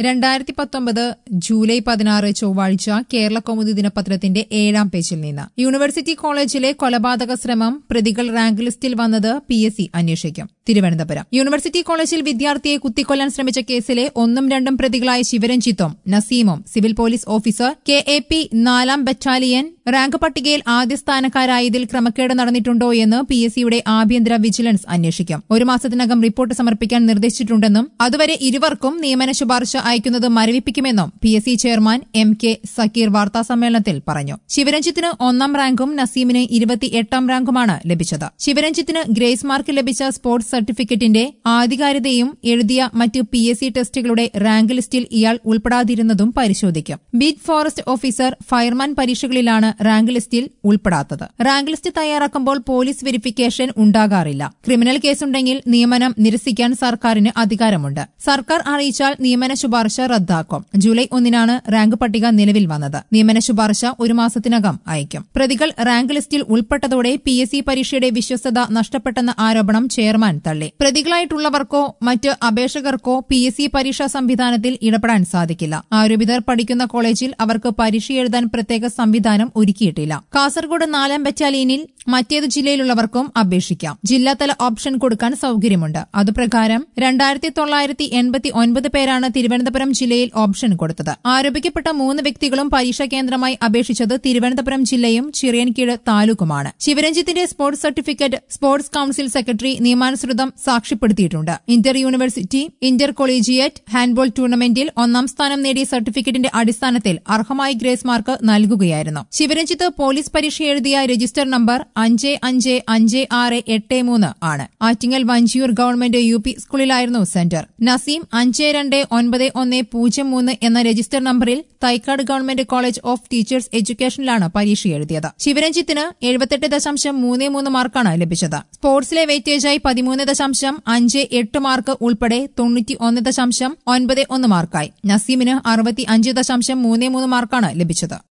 രണ്ടായിരത്തി പത്തൊമ്പത് ജൂലൈ പതിനാറ് ചൊവ്വാഴ്ച കേരള കൗമുദി ദിനപത്രത്തിന്റെ ഏഴാം പേജിൽ നിന്ന് യൂണിവേഴ്സിറ്റി കോളേജിലെ കൊലപാതക ശ്രമം പ്രതികൾ റാങ്ക് ലിസ്റ്റിൽ വന്നത് പി എസ് സി അന്വേഷിക്കും തിരുവനന്തപുരം യൂണിവേഴ്സിറ്റി കോളേജിൽ വിദ്യാർത്ഥിയെ കുത്തിക്കൊല്ലാൻ ശ്രമിച്ച കേസിലെ ഒന്നും രണ്ടും പ്രതികളായ ശിവരഞ്ജിത്തും നസീമും civil police officer K A P നാലാം ബറ്റാലിയൻ റാങ്ക് പട്ടികയിൽ ആദ്യ സ്ഥാനക്കാരായതിൽ ക്രമക്കേട് നടന്നിട്ടുണ്ടോ എന്ന് പി എസ് സിയുടെ ആഭ്യന്തര വിജിലൻസ് അന്വേഷിക്കും ഒരു മാസത്തിനകം റിപ്പോർട്ട് സമർപ്പിക്കാൻ നിർദ്ദേശിച്ചിട്ടുണ്ടെന്നും അതുവരെ ഇരുവർക്കും നിയമന ശുപാർശ അയക്കുന്നത് മരവിപ്പിക്കുമെന്നും P S C chairman M K Zakir വാർത്താസമ്മേളനത്തിൽ പറഞ്ഞു ശിവരഞ്ജിത്തിന് ഒന്നാം റാങ്കും നസീമിന് ഇരുപത്തിയെട്ടാം റാങ്കുമാണ് ലഭിച്ചത് ശിവരഞ്ജിത്തിന് ഗ്രേസ് മാർക്ക് ലഭിച്ച സ്പോർട്സ് സർട്ടിഫിക്കറ്റിന്റെ ആധികാരികതയും എഴുതിയ മറ്റ് പി എസ് സി ടെസ്റ്റുകളുടെ റാങ്ക് ലിസ്റ്റിൽ ഇയാൾ ഉൾപ്പെടാതിരുന്നതും പരിശോധിക്കും ബീറ്റ് ഫോറസ്റ്റ് ഓഫീസർ ഫയർമാൻ പരീക്ഷകളിലാണ് റാങ്ക് ലിസ്റ്റിൽ ഉൾപ്പെടാത്തത് റാങ്ക് ലിസ്റ്റ് തയ്യാറാക്കുമ്പോൾ പോലീസ് വെരിഫിക്കേഷൻ ഉണ്ടാകാറില്ല ക്രിമിനൽ കേസുണ്ടെങ്കിൽ നിയമനം നിരസിക്കാൻ സർക്കാരിന് അധികാരമുണ്ട് സർക്കാർ അറിയിച്ചാൽ നിയമന ശുപാർശ റദ്ദാക്കും ജൂലൈ ഒന്നിനാണ് റാങ്ക് പട്ടിക നിലവിൽ വന്നത് നിയമന ശുപാർശ ഒരു മാസത്തിനകം അയക്കും പ്രതികൾ റാങ്ക് ലിസ്റ്റിൽ ഉൾപ്പെട്ടതോടെ പി എസ് സി പരീക്ഷയുടെ വിശ്വസ്തത നഷ്ടപ്പെട്ടെന്ന ആരോപണം ചെയർമാൻ തള്ളി പ്രതികളായിട്ടുള്ളവർക്കോ മറ്റ് അപേക്ഷകർക്കോ പി എസ് സി പരീക്ഷാ സംവിധാനത്തിൽ ഇടപെടാൻ സാധിക്കില്ല ആരോപിതർ പഠിക്കുന്ന കോളേജിൽ അവർക്ക് പരീക്ഷ എഴുതാൻ പ്രത്യേക സംവിധാനം ഒരുക്കിയിട്ടില്ല കാസർഗോഡ് നാലാം ബറ്റാലിയനിൽ മറ്റേത് ജില്ലയിലുള്ളവർക്കും അപേക്ഷിക്കാം ജില്ലാതല ഓപ്ഷൻ കൊടുക്കാൻ സൌകര്യമുണ്ട് അതുപ്രകാരം രണ്ടായിരത്തി തൊള്ളായിരത്തി എൺപത്തി ഒൻപത് പേരാണ് തിരുവനന്തപുരം ജില്ലയിൽ ഓപ്ഷൻ കൊടുത്തത് ആരോപിക്കപ്പെട്ട മൂന്ന് വ്യക്തികളും പരീക്ഷാ കേന്ദ്രമായി അപേക്ഷിച്ചത് തിരുവനന്തപുരം ജില്ലയും ചിറയൻകീഴ് താലൂക്കുമാണ് ശിവരഞ്ജിത്തിന്റെ sports certificate sports council secretary നിയമാനുസൃതം സാക്ഷ്യപ്പെടുത്തിയിട്ടുണ്ട് inter university inter collegiate handball ടൂർണമെന്റിൽ ഒന്നാം സ്ഥാനം നേടിയ സർട്ടിഫിക്കറ്റിന്റെ അടിസ്ഥാനത്തിൽ അർഹമായ ഗ്രേസ് മാർക്ക് നൽകുകയായിരുന്നു ശിവരഞ്ജിത്ത് പോലീസ് പരീക്ഷ എഴുതിയ രജിസ്റ്റർ നമ്പർ അഞ്ച് അഞ്ച് അഞ്ച് ആറ് എട്ട് മൂന്ന് ആണ് Attingal Vanchiyoor government U P സ്കൂളിലായിരുന്നു സെന്റർ നസീം അഞ്ച് രണ്ട് ഒൻപത് ഒന്ന് പൂജ്യം മൂന്ന് എന്ന രജിസ്റ്റർ നമ്പറിൽ Thycaud government college of teachers എഡ്യൂക്കേഷനിലാണ് പരീക്ഷ എഴുതിയത് ശിവരഞ്ജിത്തിന് എഴുപത്തെട്ട് ദശാംശം മൂന്ന് മൂന്ന് മാർക്കാണ് ലഭിച്ചത് സ്പോർട്സിലെ വെയിറ്റേജായി പതിമൂന്ന് ദശാംശം അഞ്ച് എട്ട് മാർക്ക് ഉൾപ്പെടെ തൊണ്ണൂറ്റി ഒന്ന് ദശാംശം ഒൻപത് ഒന്ന് മാർക്കായി നസീമിന് അറുപത്തി അഞ്ച് ദശാംശം മൂന്ന് മൂന്ന് മാർക്കാണ് ലഭിച്ചത്